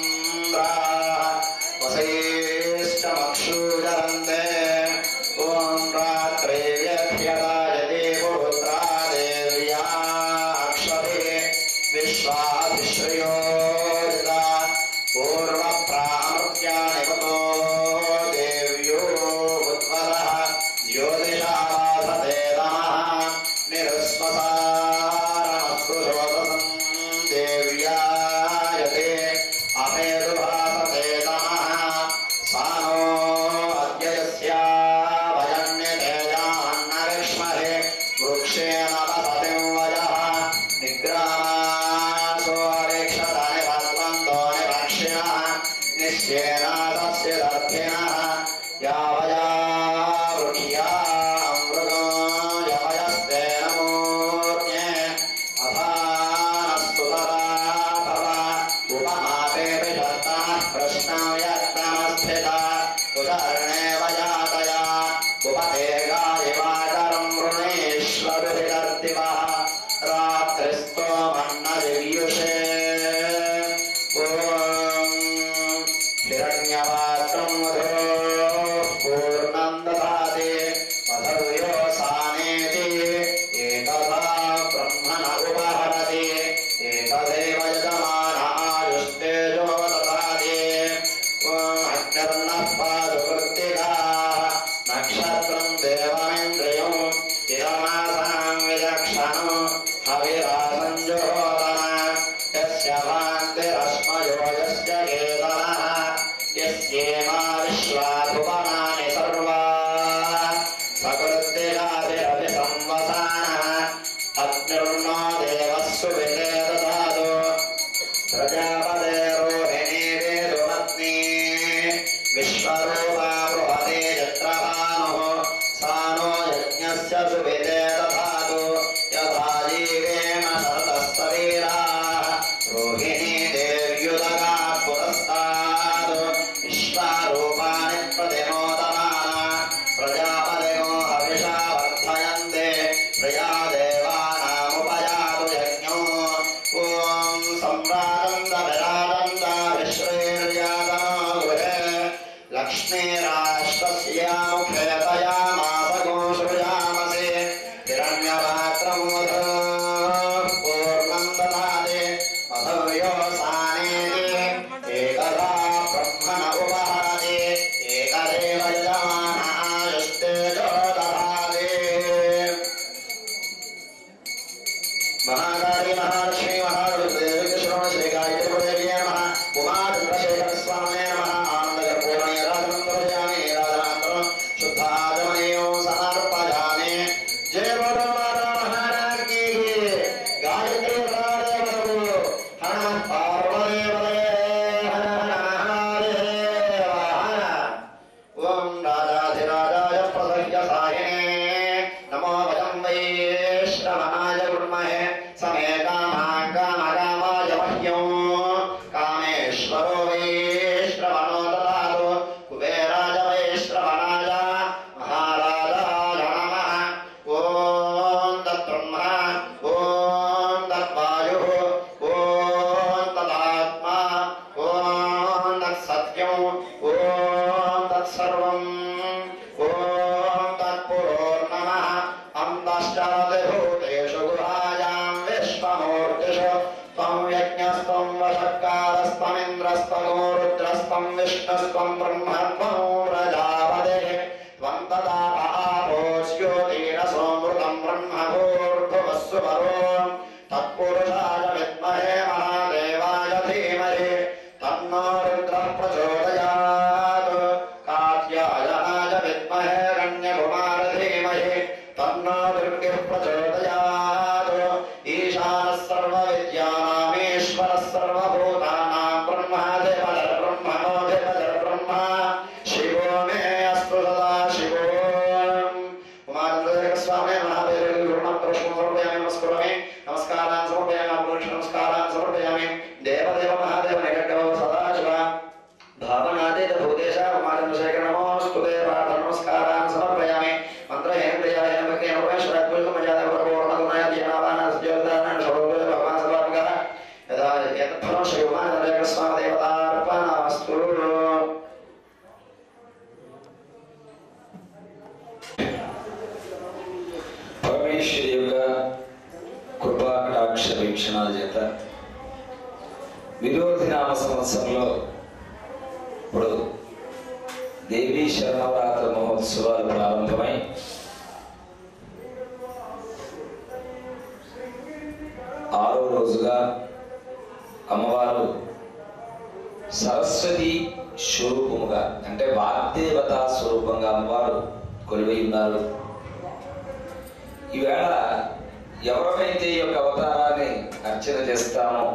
वसैश्चमक्षूजरन्ते ॐ रात्रे व्यध्यताय देवपुत्रा देव्याक्षरे विश्वाभिश्रयोजिता पूर्वप्रामृत्यानि मतो देव्यो उद्वलः ज्योतिषावासते नमः निरस्मसारमस्पृशोदसम् देव्यायते अमेरुभासते नमः सानो अद्यस्या भजन्यतेजान्नविष्महे वृक्षेण वसतिं वयः निग्रामासोरेक्षतानि भद्वन्तो निपक्षिणः निश्चेनादस्य दर्भिणः यावया वृक्ष्या अमृतो यमयस्ते नमोऽन्ये अथानस्तु तदा भव उपमापेऽपि शर्तः प्रश्नं यत्नमस्थिता उदर्णेव जातया उपते गायिवाकरं वृणेष्वभिर्दिवः रात्रिस्तो मन्नदिव्युषे ॐ हिरण्यवात्रं मधो पूर्णं ददाति मधुयोसानेति एकदा ब्रह्मण उपहरति एकदेव यजमानायुष्टेजो ददाति अग्निर्नः पादुकृत्तिकाः नक्षत्रं देवमिन्द्रियम् इदमासनं विलक्षणं हविरासञ्जोदन यस्य भान्तिरश्मयो यस्य केतनः यस्येमा विश्वाभुवनानि सर्वा सकृत्तिराभिरपि संवसानः अग्निर्नो देवः सुविते ददातु प्रजापते रोहिणी वेदुमत्नी विश्वरूपा बृहते चक्रभानुः सानो यज्ञस्य सुविते दधातु यथा जीवेन शरतस्तवीराः रोहिणी देव्युदगा पुरस्तात् विश्वारूपाणि प्रतिमोदमाना प्रजापतिनो हविषा वर्धयन्ते प्रजा देवानामुपयातु यज्ञो ॐ सम्राजन्द विश्वेर्यातनो गृहे लक्ष्मीराष्ट्रस्यामुखेतया मासगो सृजामसि हिरण्यपात्रं वध पूर्णं ददाति मधुर्योसानेति एकदा ब्रह्मण उपहरति एकदेव यजमानायुष्तेजो दधाति महाकाली महालक्ष्मी महारुद्रदेवी कृष्ण श्री गायत्री नमः उमा चंद्रशेखर स्वामी नमः आनंद कर्पूरणी राजमंत्रयामि राजमंत्र शुद्धाजमनीयो समर्पयामि जय बोलो माता महाराज की गायत्री महादेव प्रभु हनुमत पार्वती वदे हर हर महादेव हर ఓం రాజాధిరాజాయ ప్రసహ్యసాయినే నమో వయం వైష్ణవనాయ కుర్మహే సమే కామాన్ కామకామాయ మహ్యం కామేశ్వరో వైష్ణవనో దదాతు కుబేరాజ వైష్ణవనాయ మహారాజాయ నమః ఓం తత్బ్రహ్మ ఓం తద్వాయు ఓం తదాత్మా ఓం తత్సత్యం ఓం తత్సర్వం ఓం తత్పురోర్నమః అంతశ్చరతిభూతేషు గుహాయాం విశ్వమూర్తిషు త్వం యజ్ఞస్త్వం వశకారస్త్వమింద్రస్త్వమో రుద్రస్త్వం విష్ణుస్త్వం బ్రహ్మత్వం ప్రజాపతే त्वं तदा आपोष्योतीरसोऽमृतं ब्रह्मभूर्भुवस्सु परो तत्पुरुषाय विद्महे महादेवाय धीमहि तन्नो रुद्रः प्रचोदयात् कात्यायनाय विद्महे कन्यकुमार धीमहि तन्नो दुर्गिः प्रचोदयात् ईशानः सर्वविद्यानामीश्वरः सर्वभूतानां ब्रह्माधिपतिर् ब्रह्मणोऽधिपतिर् ब्रह्मा शिवो मे अस्तु सदा शिवो చేత విరోధి నామ సంవత్సరంలో ఇప్పుడు దేవీ శరణవరాత్రి మహోత్సవాలు ప్రారంభమై ఆరో రోజుగా అమ్మవారు సరస్వతి స్వరూపముగా అంటే వాగ్దేవత స్వరూపంగా అమ్మవారు కొలువై ఉన్నారు ఈవేళ ఎవరైతే ఈ యొక్క అవతారాన్ని అర్చన చేస్తామో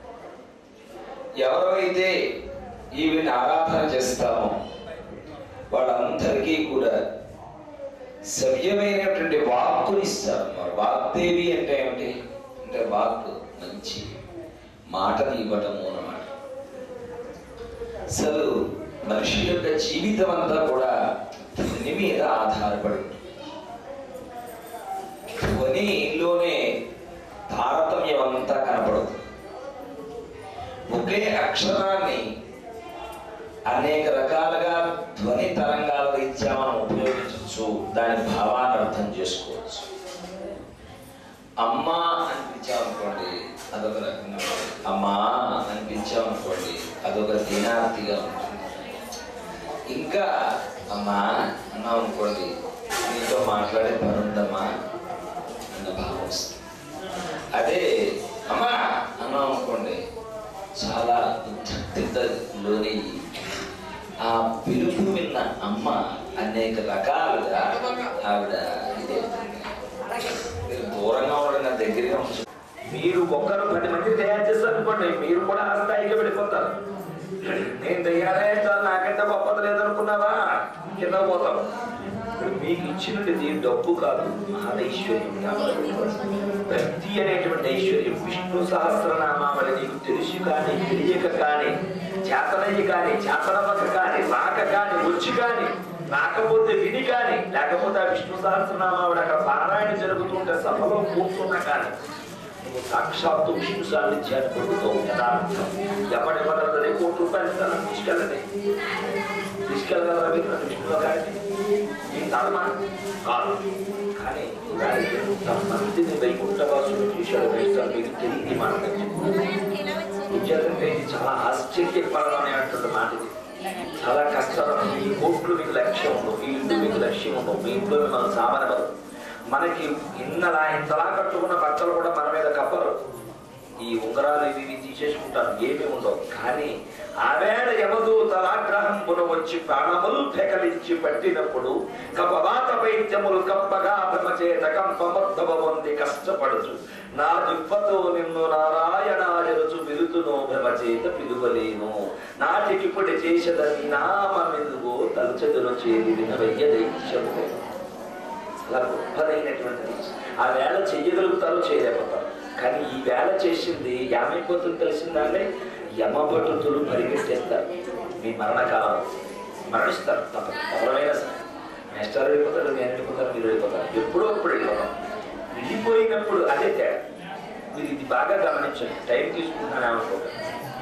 ఎవరైతే ఈవిని ఆరాధన చేస్తామో వాళ్ళందరికీ కూడా సవ్యమైనటువంటి వాక్కుని ఇస్తారు మరి వాగ్దేవి అంటే ఏమిటి అంటే వాక్కు మంచి మాటని ఇవ్వటము అన్నమాట అసలు మనిషి యొక్క జీవితం అంతా కూడా ధ్వని మీద ఆధారపడి ఉంటుంది ధ్వనిలోనే తారతమ్యం అంతా కనపడుతుంది ఒకే అక్షరాన్ని అనేక రకాలుగా ధ్వని తరంగాల రీత్యా మనం ఉపయోగించవచ్చు దాని భావాన్ని అర్థం చేసుకోవచ్చు అమ్మా అనిపించామనుకోండి అదొక రకంగా ఉంటుంది. అమ్మా అనిపించామనుకోండి అదొక దీనార్తిగా ఉంటుంది ఇంకా అమ్మా అన్నాం అనుకోండి నీతో మాట్లాడే పని ఉందమ్మా అన్న భావం వస్తుంది అదే అమ్మా అన్నాం అనుకోండి చాలా ఉద్ధృతిలోని ఆ పిలుపు విన్న అమ్మ అనేక రకాలుగా ఆవిడ ఇదే మీరు దూరంగా ఉండడం దగ్గరగా ఉంచు మీరు ఒక్కరు పది మంది తయారు చేస్తారు అనుకోండి మీరు కూడా ఆ స్థాయికి వెళ్ళిపోతారు నేను తయారయ్యాను నాకంటే గొప్పది లేదనుకున్నావా కింద పోతాం ఇప్పుడు మీకు ఇచ్చినది డబ్బు కాదు మహదైశ్వర్యం భక్తి అనేటువంటి ఐశ్వర్యం విష్ణు సహస్రనామావళి నీకు తెలుసు కానీ తెలియక కానీ చేతనయ్యి కానీ చేతనవ్వక కానీ రాక కానీ వచ్చి కానీ రాకపోతే విని కానీ లేకపోతే ఆ విష్ణు సహస్రనామావళి అక్కడ పారాయణ జరుగుతుంటే సభలో కూర్చున్నా కానీ నువ్వు సాక్షాత్తు విష్ణు సాన్నిధ్యాన్ని పొందుతావు యథార్థం ఎవరి వదలదని కోటి రూపాయలు ఇస్తాను తీసుకెళ్ళండి తీసుకెళ్ళగలరా మీరు నన్ను విష్ణులో కానీ ఈ ధర్మ కాదు కానీ దానికి మందిని వైకుంఠవాసులు చూశాడు వేస్తాను మీకు తెలియని మాట విద్యార్థి ఇది చాలా ఆశ్చర్యపరమైనటువంటి మాట ఇది చాలా కష్టం ఈ కోట్లు మీకు లక్ష్యం ఉండవు ఈ ఇల్లు మీకు లక్ష్యం ఉండవు మీ ఇంట్లో మనం సామనవరు మనకి ఇన్నలా ఇంతలా కట్టుకున్న బట్టలు కూడా మన మీద కప్పరు ఈ ఉంగరాలు ఇవి ఇవి తీసేసుకుంటారు ఏమీ ఉండవు కానీ ఆవేళ యమదూతలాగ్రహంపున వచ్చి ప్రాణములు పెకలించి పట్టినప్పుడు కపవాత వైద్యములు కప్పగా భ్రమచేత కంపమద్దవ పొంది కష్టపడుచు నా దుప్పతో నిన్ను నారాయణాయరుచు పిలుతును భ్రమచేత పిలువలేను నాటికి పొడి చేసదని నామెందుగో తలుచదును చేరి వినవయ్య దైత్యము చాలా గొప్పదైనటువంటిది ఆ వేళ చెయ్యగలుగుతారు చేయలేకపోతారు కానీ ఈ వేళ చేసింది ఏమైపోతుంది తెలిసిందంటే యమభటుతులు పరిగెత్తేస్తారు మీ మరణకాలం మరణిస్తారు తప్ప ఎవరైనా సరే మేస్టర్ వెళ్ళిపోతారు నేను వెళ్ళిపోతారు మీరు వెళ్ళిపోతారు ఎప్పుడో అప్పుడు వెళ్ళిపోతాం వెళ్ళిపోయినప్పుడు అదే తేడా మీరు ఇది బాగా గమనించండి టైం తీసుకుంటున్నాను ఏమనుకోకండి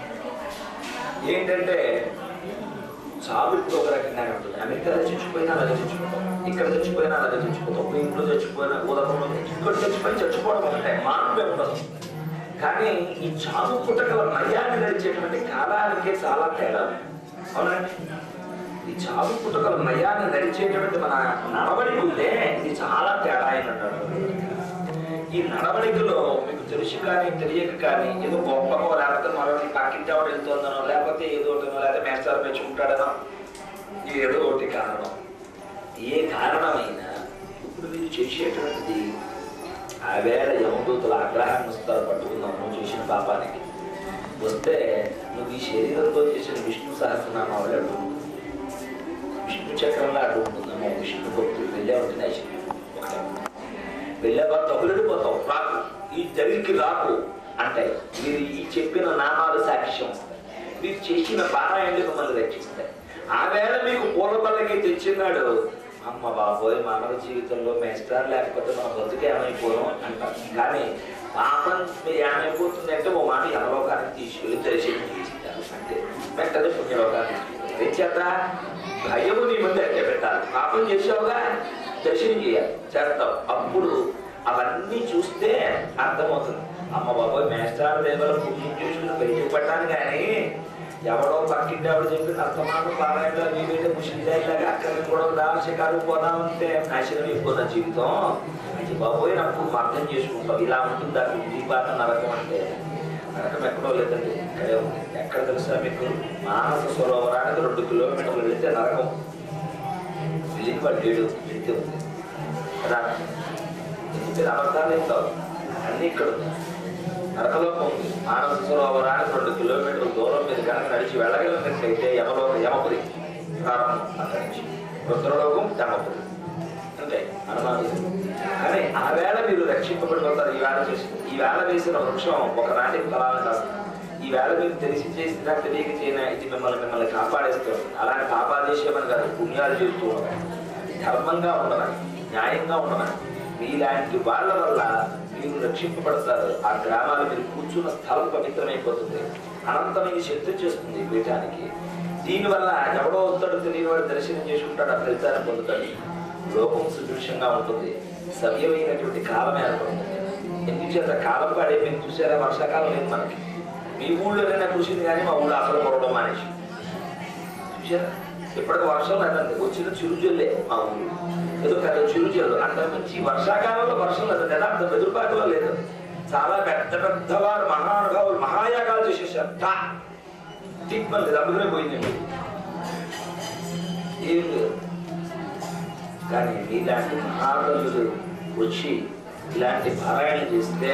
ఏంటంటే చావు ఇప్పుడు ఒక రకంగానే ఉంటుంది అమెరికాలో చచ్చిపోయినా అలాగే చచ్చిపోతాం ఇక్కడ చచ్చిపోయినా అలాగే చచ్చిపోతాం మీ ఇంట్లో చచ్చిపోయినా ఉదకంలో ఇక్కడ చచ్చిపోయి చచ్చిపోవడం ఒకటే మార్పే ఉండదు కానీ ఈ చావు పుట్టకల నయాన్ని నడిచేటువంటి కాలానికే చాలా తేడా అవునండి ఈ చావు పుట్టకల నయాన్ని నడిచేటువంటి మన నడవడికి ఉందే ఇది చాలా తేడా అయినట్టు ఈ నడవడికలో మీకు తెలుసు కానీ తెలియక కానీ ఏదో గొప్పకో లేకపోతే మరొకటి పక్కింటి ఆవిడ వెళ్తుందనో లేకపోతే ఏదో ఒకటినో లేకపోతే మేస్టార్ మెచ్చుకుంటాడనో ఇది ఏదో ఒకటి కారణం ఏ కారణమైనా ఇప్పుడు మీరు చేసేటువంటిది ఆ వేళ యమదూతల ఆగ్రహాన్ని వస్తారు పట్టుకుందాం నువ్వు చేసిన పాపానికి వస్తే నువ్వు ఈ శరీరంతో చేసిన విష్ణు సహస్రనామావళి అడుగు విష్ణు చక్రంలో అడుగు ఉంటుందమ్మో విష్ణు భక్తులు వెళ్ళే ఉంటుంది ఐశ్వర్యం ఒకటే వెళ్ళాక తగులడిపోతావు రాకు ఈ దగ్గరికి రాకు అంటే మీరు ఈ చెప్పిన నామాలు సాక్ష్యం మీరు చేసిన పారాయణలు మిమ్మల్ని రక్షిస్తాయి ఆ వేళ మీకు పూల పల్లకి తెచ్చినాడు అమ్మ బాబోయ్ మానవ జీవితంలో మేస్టార్ లేకపోతే మన బతుకు ఏమైపోయాం అంటారు కానీ పాపం ఏమైపోతుంది అంటే ఓ మాట యమలోకానికి తీసుకెళ్ళి దర్శనం చేస్తారు అంటే వెంటనే పుణ్యలోకానికి తీసుకెళ్ళి చేత భయము నీ ముందు ఎక్కడ పెట్టాలి పాపం చేసావుగా దర్శనం చేయాలి చేస్తాం అప్పుడు అవన్నీ చూస్తే అర్థమవుతుంది అమ్మ బాబోయ్ మేస్టార్ దేవల పుణ్యం చేసుకుని బయటకు పడ్డాను కానీ ఎవడో పక్కింటి ఆవిడ చెప్పిన అర్థమానం పారాయణలో వీలైతే ముషిదాయిలాగా అక్కడ కూడా దాని షికారు పోదామంటే నాశనం అయిపోయిన జీవితం అది బాబోయ్ నాకు అర్థం చేసుకుంటాం ఇలా ఉంటుంది అక్కడ దీపాత నరకం అంటే నరకం ఎక్కడో లేదండి ఇక్కడే ఉంది ఎక్కడ తెలుసా మీకు మానస సరోవరానికి రెండు కిలోమీటర్లు వెళితే నరకం వెళ్ళిన వాడు లేడు వెళితే ఉంది కదా ఎందుకు అబద్ధాలు ఏం కావు అన్నీ ఇక్కడ ఉన్నాయి నరకలోకం ఉంది మానస సరోవరానికి రెండు కిలోమీటర్ల దూరం మీద కనుక నడిచి వెళ్ళగలిగినట్లయితే యమలోక యమపురి ప్రారంభం అక్కడి నుంచి రుద్రలోకం యమపురి అంటే అనుమానం లేదు. కానీ ఆ వేళ మీరు రక్షింపబడిపోతారు ఈ వేళ చేసి ఈ వేళ వేసిన వృక్షం ఒకనాటి ఫలాలు కాదు ఈ వేళ మీరు తెలిసి చేసినా తెలియక చేయనా ఇది మిమ్మల్ని మిమ్మల్ని కాపాడేస్తుంది అలాంటి కాపాడేసేమని కాదు పుణ్యాలు చేస్తూ ఉండమని ధర్మంగా ఉండమని న్యాయంగా ఉండమని మీలాంటి వాళ్ళ వల్ల మీరు రక్షింపబడతారు ఆ గ్రామాలు మీరు కూర్చున్న స్థలం పవిత్రమైపోతుంది అనంతమైన శక్తి చేస్తుంది పీఠానికి దీనివల్ల ఎవడో వస్తాడో తెలియని వాడు దర్శనం చేసుకుంటాడు ఆ ఫలితాన్ని పొందుతాడు లోకం సుదృశ్యంగా ఉంటుంది సవ్యమైనటువంటి కాలం ఏర్పడుతుంది ఎందుచేత కాలం పాడే మీరు చూసారా వర్షాకాలం లేదు మనకి మీ ఊళ్ళోనైనా కురిసింది కానీ మా ఊళ్ళో అసలు కొరవడం మానేసి చూసారా ఇప్పటికి వర్షం లేదండి వచ్చిన చిరుజల్లే మా ఊళ్ళో ఏదో పెద్ద చిరుజల్లు అంత మించి వర్షాకాలంలో వర్షం లేదు కదా అంత వెదురుపాటులో లేదు చాలా పెద్ద పెద్ద వారు మహానుభావులు మహాయాగాలు చేసేసారు టా టిక్మల్ లేదు అందుకనే పోయింది ఏం లేదు కానీ ఇలాంటి మహాతల్లులు వచ్చి ఇలాంటి పారాయణ చేస్తే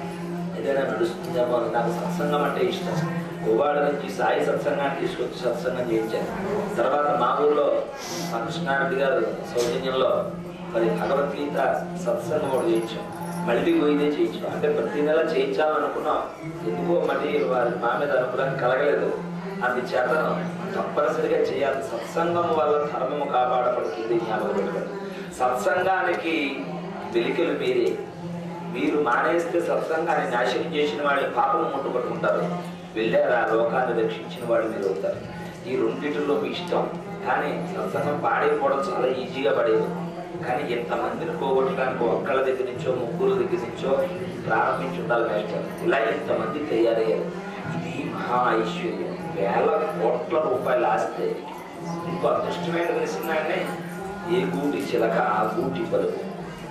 ఏదైనా నడుస్తుందేమో అని నాకు సత్సంగం అంటే ఇష్టం గోవాడ నుంచి సాయి సత్సంగాన్ని తీసుకొచ్చి సత్సంగం చేయించాను తర్వాత మా ఊళ్ళో మా కృష్ణారెడ్డి గారు సౌజన్యంలో మరి భగవద్గీత సత్సంగం ఒకటి చేయించాం మళ్ళీ పోయిదే చేయించాం అంటే ప్రతి నెల చేయించాలనుకున్నాం ఎందుకో మళ్ళీ వారి మా మీద అనుగ్రహం కలగలేదు అందుచేత తప్పనిసరిగా చేయాలి సత్సంగం వల్ల ధర్మము కాపాడబడుతుంది జ్ఞాపకం పెట్టుకోండి సత్సంగానికి వెలికలు మీరే మీరు మానేస్తే సత్సంగాన్ని నాశనం చేసిన వాడి పాపం ముట్టుకొట్టుకుంటారు వెళ్ళారు ఆ లోకాన్ని రక్షించిన వాడు మీరు అవుతారు ఈ రెండింటిలో మీ ఇష్టం కానీ సత్సంగం పాడైపోవడం చాలా ఈజీగా పడేది కానీ ఎంతమందిని పోగొట్టడానికి ఒక్కళ్ళ దగ్గర నుంచో ముగ్గురు దగ్గర నుంచో ప్రారంభించి ఉండాలి మేస్టర్ ఇలా ఎంతమంది తయారయ్యారు ఇది మహా ఐశ్వర్యం వేల కోట్ల రూపాయలు ఆస్తే ఇంకో అదృష్టమైన తెలిసిందంటే ఏ గూటి చిలక ఆ గూటి పలుకు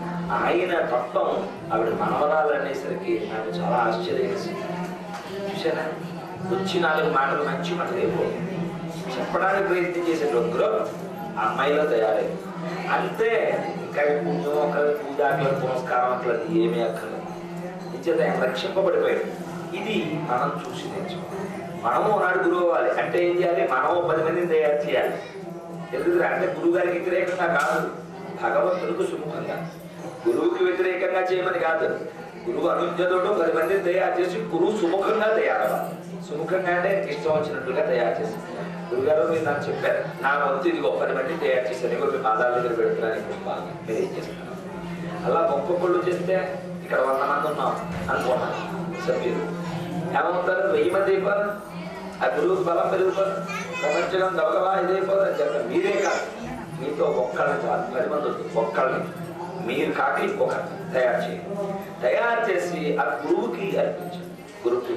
ఆయన తత్వం ఆవిడ మనవరాలు అనేసరికి నాకు చాలా ఆశ్చర్యం వేసింది చూసారా వచ్చి నాలుగు మాటలు మంచి మాట రేపు చెప్పడానికి ప్రయత్నం చేసే డొగ్గులో ఆ అమ్మాయిలో తయారైంది అంతే ఇంకా ఈ పుణ్యం ఒకరి పూజ అట్లా పునస్కారం అట్లా ఏమీ అక్కర్లేదు నిత్యత ఆయన రక్షింపబడిపోయాడు ఇది మనం చూసి నేర్చుకోవాలి మనము నాడు గురువు అవ్వాలి అంటే ఏం చేయాలి మనము పది మందిని తయారు చేయాలి ఎందుకంటే అంటే గురువు గారికి వ్యతిరేకంగా కాదు భగవంతుడికి సుముఖంగా గురువుకి వ్యతిరేకంగా చేయమని కాదు గురువు అనుజ్ఞతోడు పది మందిని తయారు చేసి గురువు సుముఖంగా తయారవ్వాలి సుముఖంగా అంటే ఆయనకి ఇష్టం వచ్చినట్లుగా తయారు చేసి గురుగారు మీరు నాకు చెప్పారు నా వంతు ఇది గొప్ప పది మందిని తయారు చేశాను ఇవ్వ మీ పాదాల దగ్గర పెడుతున్నాను పుష్పాన్ని మీరు ఏం చేస్తున్నారు అలా గొప్ప పళ్ళు చేస్తే ఇక్కడ వంద మంది ఉన్నాం అనుకున్నాను సభ్యులు ఏమవుతారు వెయ్యి మంది అయిపోరు ఆ గురువుకి బలం పెరిగిపోరు ప్రపంచం గబగబా ఇదైపోదు అని చెప్పారు మీరే కాదు మీతో ఒక్కళ్ళని చాలు పది మంది వద్దు ఒక్కళ్ళని మీరు కాక ఇంకొకరు తయారు చేయండి తయారు చేసి ఆ గురువుకి అర్పించండి గురువుకి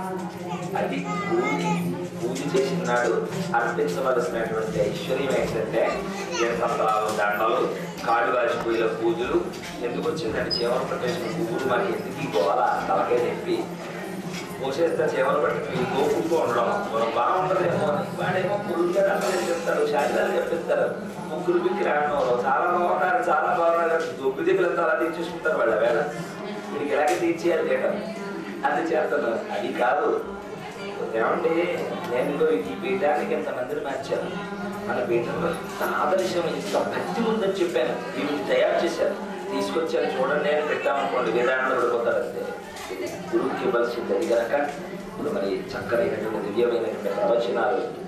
అది గురువుకి పూజ చేసిన నాడు అర్పించవలసినటువంటి ఐశ్వర్యం ఏంటంటే సంతరాలు దండలు కాళ్ళు వాచిపోయిన పూజలు ఎందుకు వచ్చిందంటే చీమలు పట్టేసిన పువ్వులు మనకి ఎందుకు ఈ గోల తలకే నొప్పి పోసేస్తే చీమలు పట్టి గోపుతో ఉండడం మనం బాగుంటుందేమో అని వాడేమో పురుగుగా దండలు చెప్తారు శారీరాలు చెప్పిస్తారు ముగ్గురు బిక్కి రావడం చాలా బాగున్నారు చాలా బాగున్నారు దొబ్బి దిగులంతా అలా తీర్చేసుకుంటారు వాళ్ళ వేళ వీడికి ఎలాగే తీర్చేయాలి చేయడం అది చేస్తున్నారు అది కాదు ఏమంటే నేను ఇదిగో ఈ పీఠానికి ఎంతమందిని మార్చాను మన పీఠంలో ఇంత ఆదర్శం ఇంత భక్తి ఉందని చెప్పాను వీటిని తయారు చేశాను తీసుకొచ్చాను చూడండి నేను పెట్టామనుకోండి వేదాంతం పడిపోతారంటే గురువుకి ఇవ్వాల్సింది అది కనుక ఇప్పుడు మరి చక్కనైనటువంటి దివ్యమైనటువంటి ప్రవచనాలు